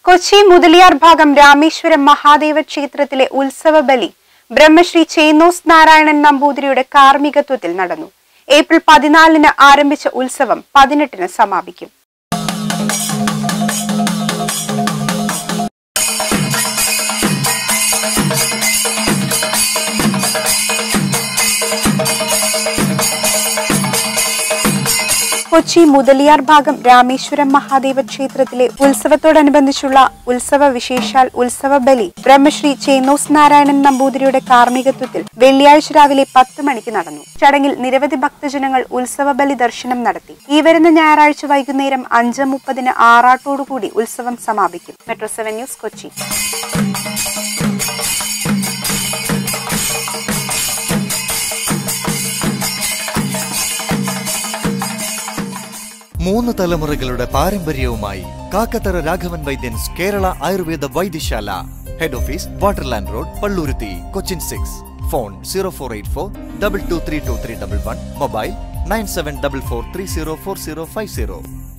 കൊച്ചി മുതലിയാർ ഭാഗം രാമേശ്വരം മഹാദേവ ക്ഷേത്രത്തിലെ ഉത്സവ ബലി ബ്രഹ്മശ്രീ ചേന്നോസ് നാരായണൻ നമ്പൂതിരിയുടെ കാർമ്മികത്വത്തിൽ നടന്നു ഏപ്രിൽ പതിനാലിന് ആരംഭിച്ച ഉത്സവം പതിനെട്ടിന് സമാപിക്കും കൊച്ചി മുതലിയാർ ഭാഗം രാമേശ്വരം മഹാദേവ ക്ഷേത്രത്തിലെ ഉത്സവത്തോടനുബന്ധിച്ചുള്ള ഉത്സവ വിശേഷാൽ ഉത്സവ ബലി ബ്രഹ്മശ്രീ ചേന്നോസ് നാരായണൻ നമ്പൂതിരിയുടെ കാർമ്മികത്വത്തിൽ വെള്ളിയാഴ്ച രാവിലെ പത്ത് മണിക്ക് നടന്നു ചടങ്ങിൽ നിരവധി ഭക്തജനങ്ങൾ ഉത്സവ ബലി ദർശനം നടത്തി ഈ വരുന്ന ഞായറാഴ്ച വൈകുന്നേരം അഞ്ച് മുപ്പതിന് ആറാട്ടോടുകൂടി ഉത്സവം സമാപിക്കും മെട്രോ സെവൻ ന്യൂസ് കൊച്ചി മൂന്ന് തലമുറകളുടെ പാരമ്പര്യവുമായി Kakkathara Raghavan Vaidyans Kerala Ayurveda Vaidyasala head office Waterland road Palluruthy Cochin six phone zero four eight four double two three two three double one mobile nine seven double four three zero four zero five zero